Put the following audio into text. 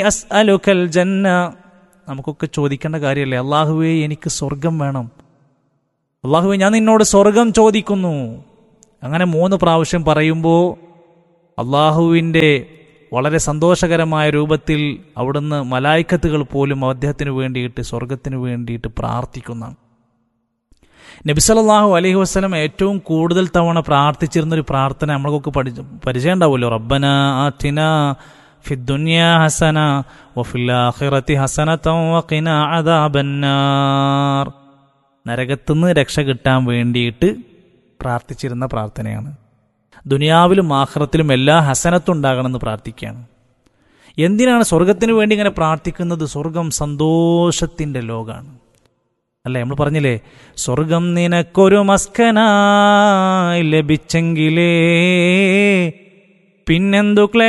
അസ്അലുക്കൽ ജന്ന നമുക്കൊക്കെ ചോദിക്കേണ്ട കാര്യമല്ലേ അള്ളാഹുവേ എനിക്ക് സ്വർഗം വേണം അള്ളാഹുവേ ഞാൻ നിന്നോട് സ്വർഗം ചോദിക്കുന്നു അങ്ങനെ മൂന്ന് പ്രാവശ്യം പറയുമ്പോൾ അള്ളാഹുവിൻ്റെ വളരെ സന്തോഷകരമായ രൂപത്തിൽ അവിടുന്ന് മലായിക്കത്തുകൾ പോലും അദ്ദേഹത്തിന് വേണ്ടിയിട്ട് സ്വർഗത്തിന് വേണ്ടിയിട്ട് പ്രാർത്ഥിക്കുന്നതാണ് നബിസലാഹു അലൈഹി വസ്ലം ഏറ്റവും കൂടുതൽ തവണ പ്രാർത്ഥിച്ചിരുന്ന ഒരു പ്രാർത്ഥന നമ്മൾക്കൊക്കെ പഠി പരിചയം ഉണ്ടാവുമല്ലോ റബ്ബന ആറ്റിന ഫിദ്ദുന്യ ഹസന വഫിൽ ആഖിറതി ഹസനതൻ വഖിന അദാബന്നാർ നരകത്തുനിന്ന് രക്ഷ കിട്ടാൻ വേണ്ടിയിട്ട് പ്രാർത്ഥിച്ചിരുന്ന പ്രാർത്ഥനയാണ് ദുനിയാവിലും ആഖിറത്തിലും എല്ലാ ഹസനത്തും ഉണ്ടാകണമെന്ന് പ്രാർത്ഥിക്കുകയാണ് എന്തിനാണ് സ്വർഗത്തിന് വേണ്ടി ഇങ്ങനെ പ്രാർത്ഥിക്കുന്നത് സ്വർഗം സന്തോഷത്തിൻ്റെ ലോകമാണ് അല്ലേ നമ്മൾ പറഞ്ഞില്ലേ സ്വർഗം നിനക്കൊരു മസ്കനായി ലഭിച്ചെങ്കിലേ പിന്നെന്തു ക്ലേ